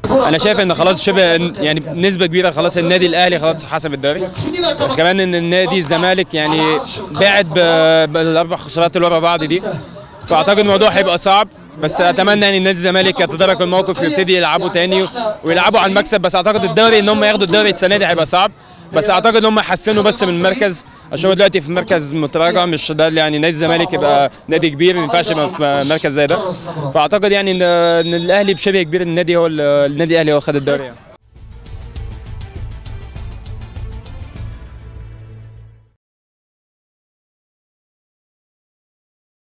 انا شايف ان خلاص شبه يعني بنسبه كبيره خلاص النادي الاهلي خلاص حسم الدوري بس كمان ان النادي الزمالك يعني بعد ب- بالاربع خسارات اللي ورا بعض دي فاعتقد الموضوع هيبقى صعب بس اتمنى يعني نادي الزمالك يتدارك الموقف ويبتدي يلعبوا تاني ويلعبوا على المكسب بس اعتقد الدوري ان هم ياخدوا الدوري السنه دي هيبقى صعب بس اعتقد ان هم يحسنوا بس من المركز عشان هو دلوقتي في مركز متراجع مش ده اللي يعني نادي الزمالك يبقى نادي كبير ما ينفعش يبقى في مركز زي ده فاعتقد يعني ان إن الاهلي بشبه كبير النادي هو ال- النادي الاهلي هو خد الدوري يعني.